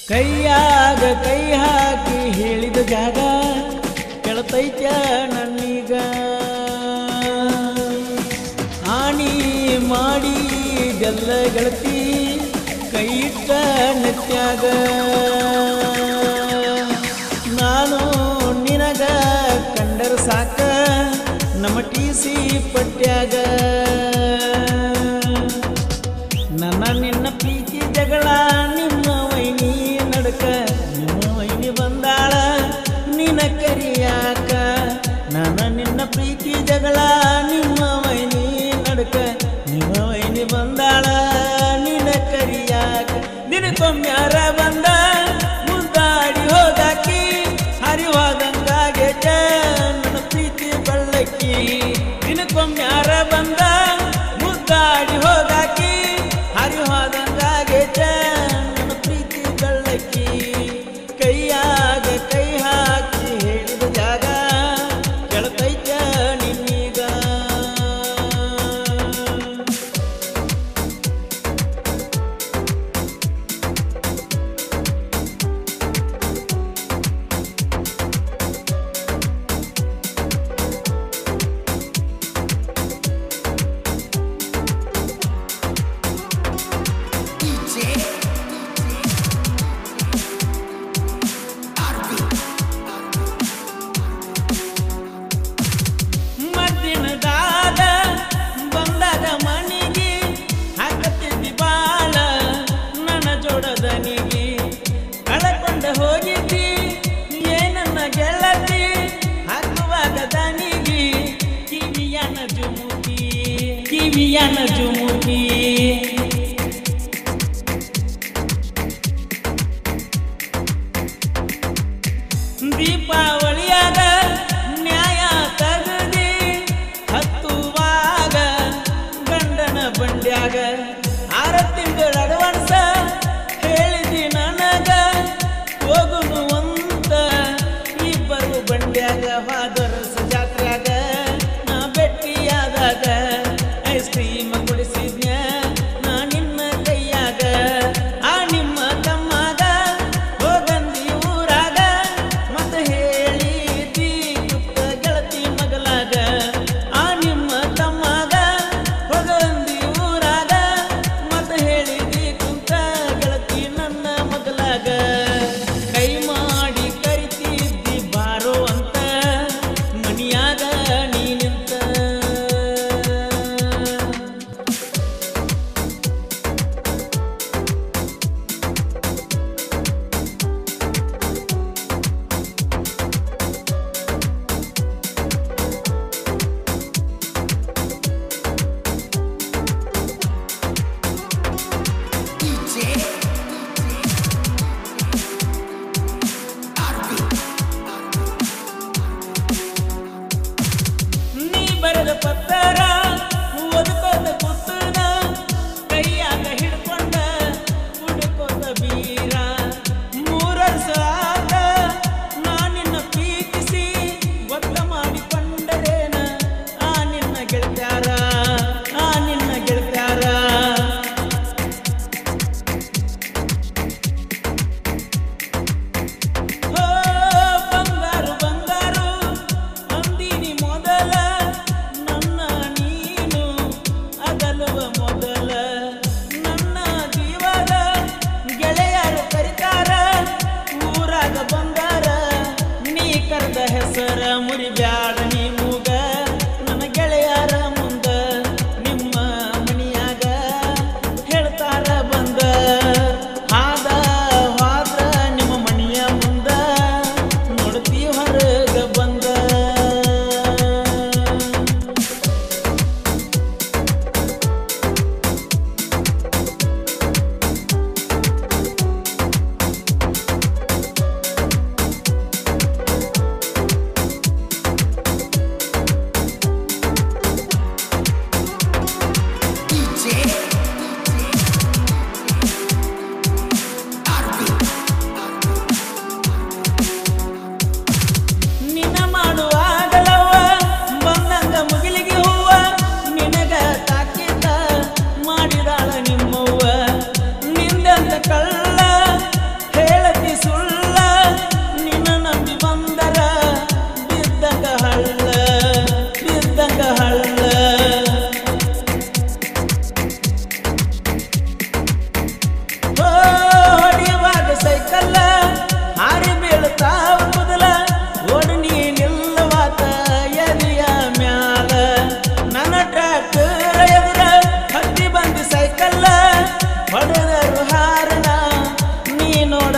ಕೈಯಾಗ ಕೈ ಹಾಕಿ ಹೇಳಿದ ಜಾಗ ಕೆಳತೈತ್ಯ ನನ್ನೀಗ ಆಣಿ ಮಾಡಿ ಗೆಲ್ಲ ಗೆಳತಿ ಕೈ ಇಟ್ಟ ನೆತ್ಯಾಗ ನಾನು ನಿನಗ ಕಂಡರ ಸಾಕ ನಮ್ಮ ಟಿ ಸಿ ಪಟ್ಯಾಗ ನನ್ನ ನಿನ್ನ ಪ್ರೀತಿ ಜಗಳ ನಿಮ್ಮ ವೈನಿ ನಡಕ ನಿಮ್ಮ ವೈನಿ ಬಂದಾಳ ನಿನ ಕರಿಯಾಕ ನನ್ನ ನಿನ್ನ ಪ್ರೀತಿ ಜಗಳ ನಿಮ್ಮ ವೈನಿ ನಡಕ ನಿಮ್ಮ ವೈನಿ ಬಂದಾಳ ನಿನ ಕರಿಯಾಕ ನಿನಗೊಮ್ಮ್ಯಾರ ಬಂದ ಮುಂದಾಡಿ ಹೋದಾಕಿ ಹರಿವಾದಂಗಾಗೈತೆ ನನ್ನ ಪ್ರೀತಿ ಬಳ್ಳಕ್ಕಿ ದಿನಕ್ಕೊಮ್ಮ್ಯಾರ ಬಂದ ಮುದ್ದಾಡಿ ಹೋದಾಕಿ ಹರಿವಾದಂಗಾಗೈತೆ ನನ್ನ ಪ್ರೀತಿ ಬಳ್ಳಕ್ಕಿ ಕೈಯಾಗ ಕೈ ಹಾಕಿ ಹೇಳಿದ ಜಾಗ ಕೆಳತೈತ ನಿನ್ನೀಗ ಮದ್ದಿನದಾದ ಬಂದಾಗ ಮನಿಗೆ ಹಾಕತ್ತಿದ್ದಿ ಬಾಳ ನನ್ನ ಜೋಡದನಿಗೆ ಕಳಕೊಂಡ ಹೋಗಿದ್ದಿ ಏನನ್ನ ಗೆಳತಿ ಹಾಕುವಾಗ ದನಿಗೆ ಕಿವಿಯನ ಜುಮುಕಿ ಕಿವಿಯನ ಜುಮುಕಿ ದೀಪಾವಳಿಯಾಗ ನ್ಯಾಯ ತಗದಿ ಹತ್ತುವಾಗ ಗಂಡನ ಬಂಡ್ಯಾಗ ಆರ ತಿಂಗಳ ಅಡ್ವಾನ್ಸ ಹೇಳಿದಿ ನನಗ ಹೋಗುನು ಅಂತ ಇಬ್ಬರು ಬಂಡ್ಯಾಗ ಹಾದರಸ ಜಾತ್ರ್ಯಾಗ ನಾ ಭೇಟಿಯಾದಾಗ ಐಸ್ ಕ್ರೀಮ್ ಕೊಡಿಸಿದ್ನ್ಯ ನಾ ನಿನ್ನ ಕೈಯಾಗ ಆ ನಿಮ್ಮ ತಮ್ಮಾಗ ಹೋಗಂದಿ ಊರಾಗ ಮತ್ತ ಹೇಳ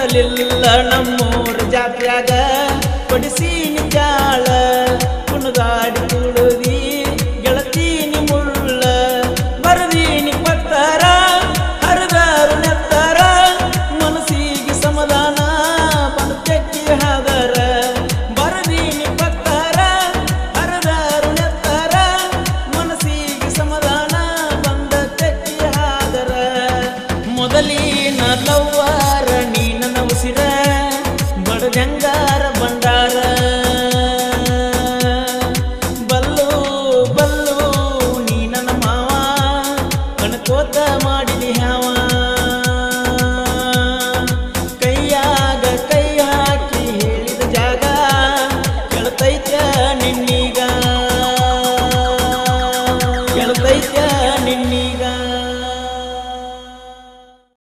ನೋಡಲಿಲ್ಲ ನಮ್ಮೂರ ಜಾತ್ರ್ಯಾಗ ಕೊಡಿಸಿ ಜಾಳ